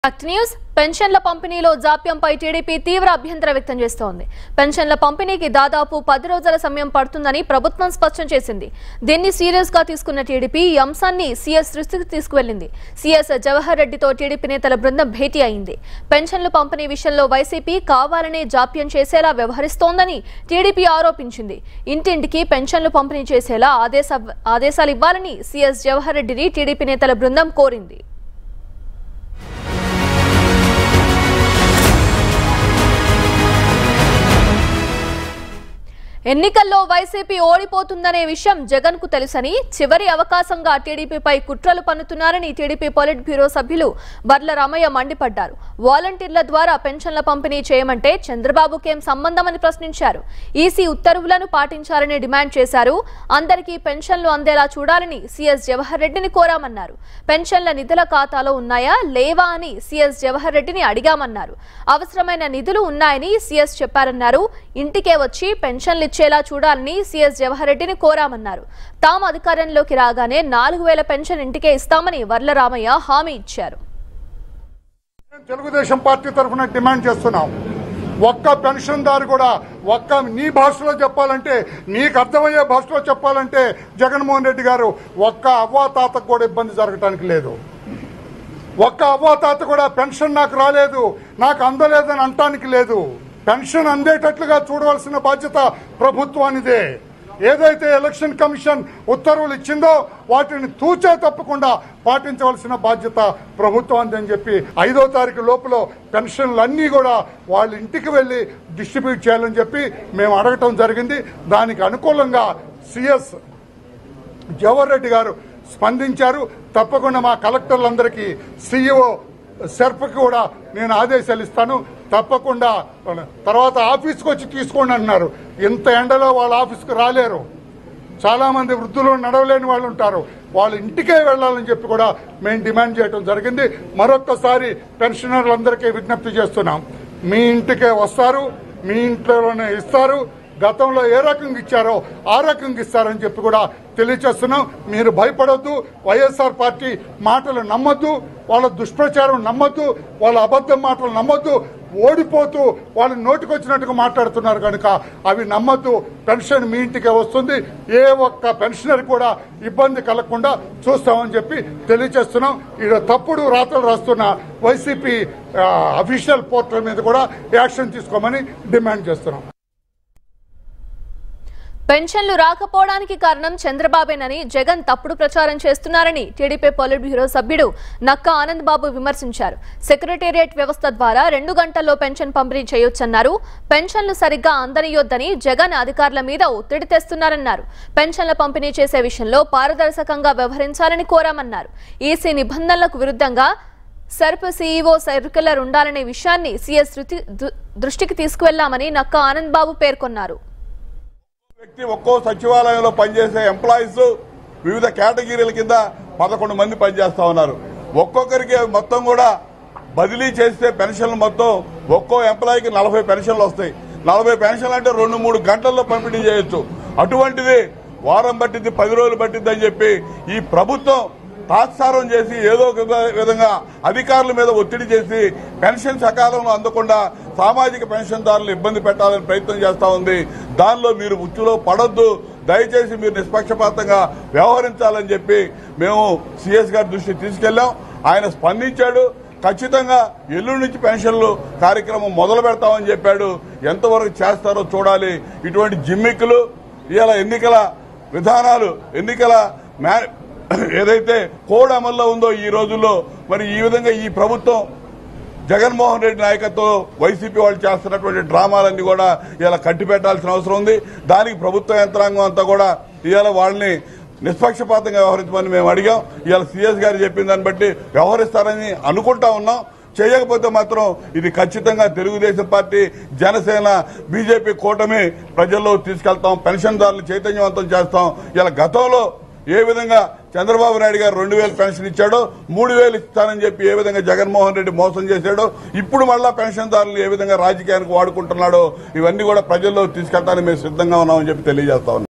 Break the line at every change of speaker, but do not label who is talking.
fact news పెన్షన్ల పంపిణీలో జాప్యంపై TDP తీవ్ర అభ్యంతరం వ్యక్తం చేస్తోంది పెన్షన్ల పంపిణీకి దాదాపు పది రోజుల సమయం పడుతుందని ప్రభుత్వం స్పష్టం చేసింది దీన్ని సీరియస్ గా తీసుకున్న టీడీపీ ఈ అంశాన్ని సీఎస్ దృష్టికి తీసుకువెళ్లింది సీఎస్ జవహర్ రెడ్డితో టీడీపీ నేతల బృందం భేటీ అయింది పెన్షన్ల పంపిణీ విషయంలో వైసీపీ కావాలనే జాప్యం చేసేలా వ్యవహరిస్తోందని టీడీపీ ఆరోపించింది ఇంటింటికి పెన్షన్లు పంపిణీ చేసేలా ఆదేశ ఆదేశాలు ఇవ్వాలని సీఎస్ జవహర్ రెడ్డిని టీడీపీ నేతల బృందం కోరింది ఎన్నికల్లో వైసీపీ ఓడిపోతుందనే విషయం జగన్ కు తెలుసని చివరి అవకాశంగా టీడీపీపై కుట్రలు పన్నుతున్నారని టీడీపీ పొలిట్ బ్యూరో సభ్యులు వర్ల రామయ్య మండిపడ్డారు వాలంటీర్ల ద్వారా పెన్షన్ల పంపిణీ చేయమంటే చంద్రబాబుకేం సంబంధమని ప్రశ్నించారు ఈసీ ఉత్తర్వులను పాటించాలని డిమాండ్ చేశారు అందరికీ పెన్షన్లు అందేలా చూడాలని సీఎస్ జవహర్ రెడ్డిని కోరామన్నారు పెన్షన్ల నిధుల ఖాతాలో ఉన్నాయా లేవా అని సీఎస్ జవహర్ రెడ్డిని అడిగామన్నారు అవసరమైన నిధులు ఉన్నాయని సీఎస్ చెప్పారన్నారు ఇంటికే వచ్చి పెన్షన్లు ఇచ్చేలా చూడాలని సీఎస్ జవహర్ రెడ్డిని కోరామన్నారు తాము అధికారంలోకి రాగానే నాలుగు వేల పెన్షన్ ఇంటికే ఇస్తామని వర్ల రామయ్య హామీ ఇచ్చారు
మేము తెలుగుదేశం పార్టీ తరఫున డిమాండ్ చేస్తున్నాం ఒక్క పెన్షన్దారు కూడా ఒక్క నీ భాషలో చెప్పాలంటే నీకు అర్థమయ్యే భాషలో చెప్పాలంటే జగన్మోహన్ రెడ్డి గారు ఒక్క అవ్వా తాతకు కూడా ఇబ్బంది జరగటానికి లేదు ఒక్క అవ్వా తాత కూడా పెన్షన్ నాకు రాలేదు నాకు అందలేదని అంటానికి లేదు పెన్షన్ అందేటట్లుగా చూడవలసిన బాధ్యత ప్రభుత్వానిదే ఏదైతే ఎలక్షన్ కమిషన్ ఉత్తర్వులు ఇచ్చిందో వాటిని తూచే తప్పకుండా పాటించవలసిన బాధ్యత ప్రభుత్వానికి అని చెప్పి ఐదో తారీఖు లోపల పెన్షన్లు అన్నీ కూడా వాళ్ళ ఇంటికి వెళ్ళి డిస్ట్రిబ్యూట్ చేయాలని చెప్పి మేము అడగటం జరిగింది దానికి అనుకూలంగా సిఎస్ జవహర్ రెడ్డి గారు స్పందించారు తప్పకుండా మా కలెక్టర్లందరికీ సీఈఓ సెర్ప్కి కూడా నేను ఆదేశాలు ఇస్తాను తప్పకుండా తర్వాత ఆఫీస్కి వచ్చి తీసుకోండి అన్నారు ఇంత ఎండలో వాళ్ళ ఆఫీస్కి రాలేరు చాలా మంది వృద్ధులు నడవలేని వాళ్ళు ఉంటారు వాళ్ళ ఇంటికే వెళ్ళాలని చెప్పి కూడా మేము డిమాండ్ చేయడం జరిగింది మరొక్కసారి పెన్షనర్లందరికీ విజ్ఞప్తి చేస్తున్నాం మీ ఇంటికే వస్తారు మీ ఇంట్లోనే ఇస్తారు గతంలో ఏ రకంగా ఇచ్చారో ఆ రకంగా ఇస్తారని చెప్పి కూడా తెలియచేస్తున్నాం మీరు భయపడొద్దు వైఎస్ఆర్ పార్టీ మాటలు నమ్మొద్దు వాళ్ళ దుష్ప్రచారం నమ్మొద్దు వాళ్ళ అబద్ధం మాటలు నమ్మొద్దు ఓడిపోతూ వాళ్ళు నోటికొచ్చినట్టుగా మాట్లాడుతున్నారు కనుక అవి నమ్మద్దు పెన్షన్ మీ ఇంటికే వస్తుంది ఏ ఒక్క పెన్షనర్ కూడా ఇబ్బంది కలగకుండా చూస్తామని చెప్పి తెలియచేస్తున్నాం ఇక్కడ తప్పుడు రాతలు రాస్తున్న వైసీపీ అఫీషియల్ పోర్టల్ మీద కూడా యాక్షన్ తీసుకోమని డిమాండ్ చేస్తున్నాం
పెన్షన్లు రాకపోవడానికి కారణం చంద్రబాబేనని జగన్ తప్పుడు ప్రచారం చేస్తున్నారని టీడీపీ పొలిట్ బ్యూరో సభ్యుడు నక్క ఆనంద్ బాబు విమర్శించారు సెక్రటేరియట్ వ్యవస్థ ద్వారా రెండు గంటల్లో పెన్షన్ పంపిణీ చేయొచ్చన్నారు పెన్షన్లు సరిగ్గా అందనియొద్దని జగన్ అధికారుల మీద ఒత్తిడి తెస్తున్నారన్నారు పెన్షన్ల పంపిణీ చేసే విషయంలో పారదర్శకంగా వ్యవహరించాలని కోరామన్నారు ఈసీ నిబంధనలకు విరుద్ధంగా సర్ప్ సీఈఓ సర్క్యులర్ ఉండాలనే విషయాన్ని సీఎస్ దృష్టికి తీసుకువెళ్లామని నక్క ఆనంద్ బాబు పేర్కొన్నారు
వ్యక్తి ఒక్కో సచివాలయంలో పనిచేసే ఎంప్లాయీస్ వివిధ కేటగిరీల కింద పదకొండు మంది పనిచేస్తా ఉన్నారు ఒక్కొక్కరికి మొత్తం కూడా బదిలీ చేస్తే పెన్షన్లు మొత్తం ఒక్కో ఎంప్లాయీకి నలభై పెన్షన్లు వస్తాయి నలభై పెన్షన్లు అంటే రెండు మూడు గంటల్లో పంపిణీ చేయొచ్చు అటువంటిది వారం పట్టింది పది రోజులు పట్టింది అని చెప్పి ఈ ప్రభుత్వం తాత్సారం చేసి ఏదో ఒక విధంగా అధికారుల మీద ఒత్తిడి చేసి పెన్షన్ సకాలంలో అందకుండా సామాజిక పెన్షన్దారులు ఇబ్బంది పెట్టాలని ప్రయత్నం చేస్తా ఉంది దానిలో మీరు ఉచ్చులో పడొద్దు దయచేసి మీరు నిష్పక్షపాతంగా వ్యవహరించాలని చెప్పి మేము సిఎస్ గారి దృష్టికి తీసుకెళ్లాం ఆయన స్పందించాడు ఖచ్చితంగా ఎల్లుండి నుంచి పెన్షన్లు కార్యక్రమం మొదలు పెడతామని చెప్పాడు ఎంతవరకు చేస్తారో చూడాలి ఇటువంటి జిమ్మిక్కులు ఇవాళ ఎన్నికల విధానాలు ఎన్నికల మ్యా ఏదైతే కోడ్ అమల్లో ఉందో ఈ రోజుల్లో మరి ఈ విధంగా ఈ ప్రభుత్వం జగన్మోహన్ రెడ్డి నాయకత్వం వైసీపీ వాళ్ళు చేస్తున్నటువంటి డ్రామాలన్నీ కూడా ఇలా కట్టి పెట్టాల్సిన అవసరం ఉంది దానికి ప్రభుత్వ యంత్రాంగం అంతా కూడా ఇవాళ వాళ్ళని నిష్పక్షపాతంగా వ్యవహరించమని మేము అడిగాం ఇవాళ సీఎస్ గారు చెప్పిన దాన్ని బట్టి వ్యవహరిస్తారని అనుకుంటా ఉన్నాం చేయకపోతే మాత్రం ఇది ఖచ్చితంగా తెలుగుదేశం పార్టీ జనసేన బీజేపీ కూటమి ప్రజల్లో తీసుకెళ్తాం పెన్షన్దారులు చైతన్యవంతం చేస్తాం ఇలా గతంలో ఏ విధంగా చంద్రబాబు నాయుడు గారు రెండు వేలు పెన్షన్ ఇచ్చాడో మూడు వేలు ఇస్తానని చెప్పి ఏ విధంగా జగన్మోహన్ రెడ్డి మోసం చేశాడో ఇప్పుడు మళ్ళా పెన్షన్దారులు ఏ విధంగా రాజకీయానికి వాడుకుంటున్నాడో ఇవన్నీ కూడా ప్రజల్లో తీసుకెళ్తానికి మేము సిద్ధంగా ఉన్నామని చెప్పి తెలియజేస్తా ఉన్నాం